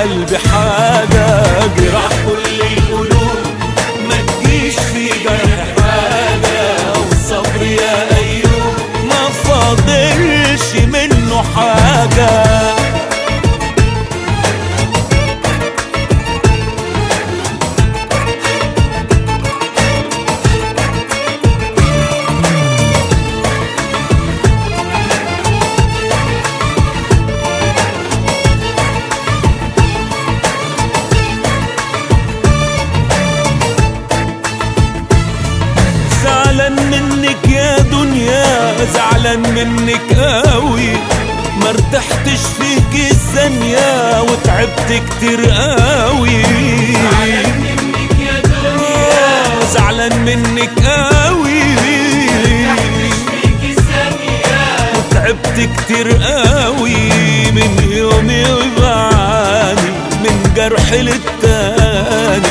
قلبي حاجة جراح كل القلوب ما تجيش في جرح حاجة والصبر يا أيوب ما فاضلش منه حاجة زعلان منك يا دنيا زعلان منك قوي ما ارتحتش فيك الثانية وتعبت كتير قوي زعلان منك قوي وتعبت كتير قوي من يومي وبعاني من جرح للتاني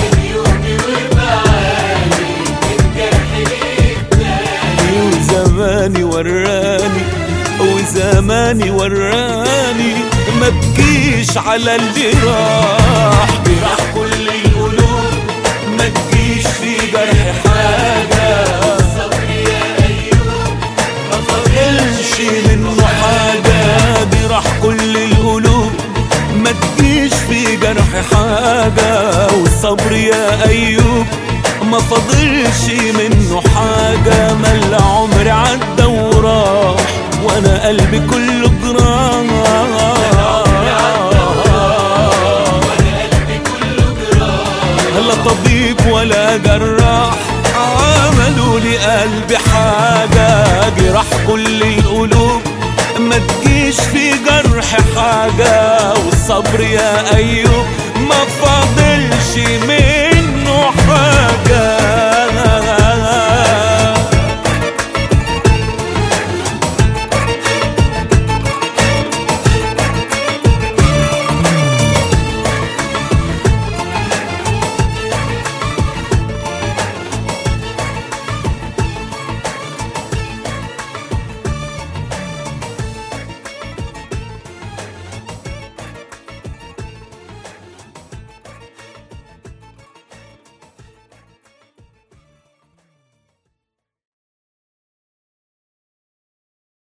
وزماني وراني وزماني وراني ما تجيش على اللي راح جراح كل القلوب ما تجيش في جرح حاجة ما فاضلش منه حاجة جراح كل القلوب ما تجيش في جرح حاجة والصبر يا أيوب ما فاضلش منه حاجة مل عمري عدى وراح وانا قلبي كله جراح لا طبيب ولا جراح عملوا لي قلبي حاجة جراح كل القلوب ما تجيش في جرح حاجة والصبر يا أيوب ما فاضلش منه